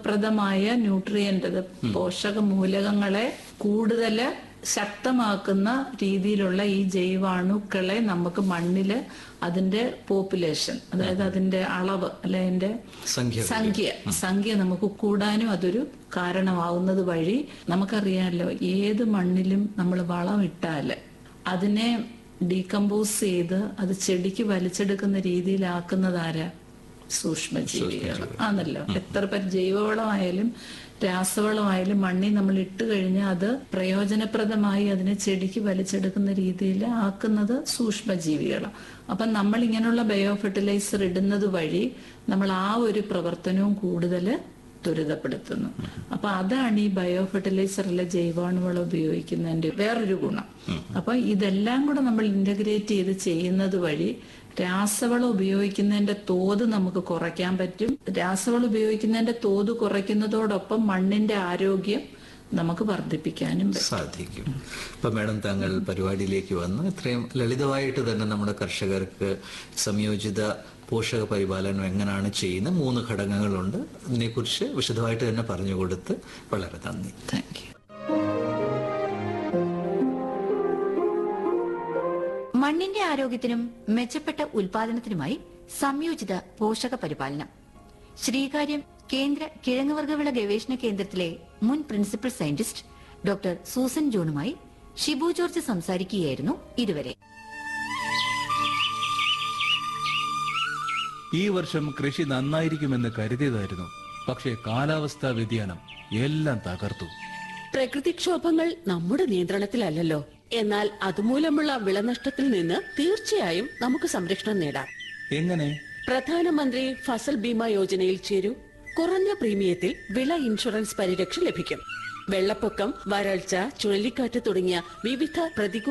ഉപയോഗപ്രദമായ ന്യൂട്രിയന്റ് അത് പോഷക മൂലകങ്ങളെ കൂടുതൽ ശക്തമാക്കുന്ന രീതിയിലുള്ള ഈ ജൈവാണുക്കളെ നമുക്ക് മണ്ണില് അതിന്റെ പോപ്പുലേഷൻ അതായത് അതിന്റെ അളവ് അല്ലെ അതിന്റെ സംഖ്യ സംഖ്യ സംഖ്യ നമുക്ക് കൂടാനും അതൊരു കാരണമാവുന്നത് വഴി നമുക്കറിയാമല്ലോ ഏത് മണ്ണിലും നമ്മൾ വളമിട്ടാല് അതിനെ ഡീകമ്പോസ് ചെയ്ത് അത് ചെടിക്ക് വലിച്ചെടുക്കുന്ന രീതിയിലാക്കുന്നത് ആരാ സൂക്ഷ്മജീവികൾ ആണല്ലോ എത്ര പരി ജൈവവളമായാലും രാസവളമായാലും മണ്ണിൽ നമ്മൾ ഇട്ട് കഴിഞ്ഞാൽ അത് പ്രയോജനപ്രദമായി അതിനെ ചെടിക്ക് വലിച്ചെടുക്കുന്ന രീതിയിൽ ആക്കുന്നത് സൂക്ഷ്മജീവികളാണ് അപ്പം നമ്മൾ ഇങ്ങനെയുള്ള ബയോ ഫെർട്ടിലൈസർ ഇടുന്നത് വഴി നമ്മൾ ആ ഒരു പ്രവർത്തനവും കൂടുതൽ ത്വരിതപ്പെടുത്തുന്നു അപ്പൊ അതാണ് ഈ ബയോ ഫെർട്ടിലൈസർ അല്ലെ ജൈവാണുവളം ഉപയോഗിക്കുന്നതിന്റെ വേറൊരു ഗുണം അപ്പൊ ഇതെല്ലാം കൂടെ നമ്മൾ ഇന്റഗ്രേറ്റ് ചെയ്ത് ചെയ്യുന്നത് വഴി രാസവളം ഉപയോഗിക്കുന്നതിന്റെ തോത് നമുക്ക് കുറയ്ക്കാൻ പറ്റും രാസവളം ഉപയോഗിക്കുന്നതിന്റെ തോത് കുറയ്ക്കുന്നതോടൊപ്പം മണ്ണിന്റെ ആരോഗ്യം നമുക്ക് വർദ്ധിപ്പിക്കാനും പറ്റും സാധിക്കും ഇപ്പൊ മാഡം താങ്കൾ പരിപാടിയിലേക്ക് വന്ന് ഇത്രയും ലളിതമായിട്ട് തന്നെ നമ്മുടെ കർഷകർക്ക് സംയോജിത പോഷക പരിപാലനം എങ്ങനെയാണ് ചെയ്യുന്നത് മൂന്ന് ഘടകങ്ങളുണ്ട് ഇതിനെക്കുറിച്ച് വിശദമായിട്ട് തന്നെ പറഞ്ഞു കൊടുത്ത് വളരെ നന്ദി താങ്ക് യു മണ്ണിന്റെ ആരോഗ്യത്തിനും മെച്ചപ്പെട്ട ഉൽപാദനത്തിനുമായി സംയോജിത പോഷക പരിപാലനം ശ്രീകാര്യം കേന്ദ്ര കിഴങ്ങുവർഗവിള ഗവേഷണ കേന്ദ്രത്തിലെ മുൻ പ്രിൻസിപ്പൽ സയന്റിസ്റ്റ് ഡോക്ടർ സൂസൻ ജോണുമായി ഷിബു ജോർജ് സംസാരിക്കുകയായിരുന്നു ഇതുവരെ ഈ വർഷം കൃഷി നന്നായിരിക്കുമെന്ന് കരുതിയതായിരുന്നു പക്ഷേ കാലാവസ്ഥാ വ്യതിയാനം എല്ലാം തകർത്തു പ്രകൃതിക്ഷോഭങ്ങൾ നമ്മുടെ നിയന്ത്രണത്തിലല്ലല്ലോ എന്നാൽ അതുമൂലമുള്ള വിളനഷ്ടത്തിൽ നിന്ന് തീർച്ചയായും നമുക്ക് സംരക്ഷണം നേടാം എങ്ങനെ പ്രധാനമന്ത്രി ഫസൽ ബീമ യോജനയിൽ ചേരൂ കുറഞ്ഞ പ്രീമിയത്തിൽ വിള ഇൻഷുറൻസ് പരിരക്ഷ ലഭിക്കും വെള്ളപ്പൊക്കം വരൾച്ച ചുഴലിക്കാറ്റ് തുടങ്ങിയ വിവിധ പ്രതികൂല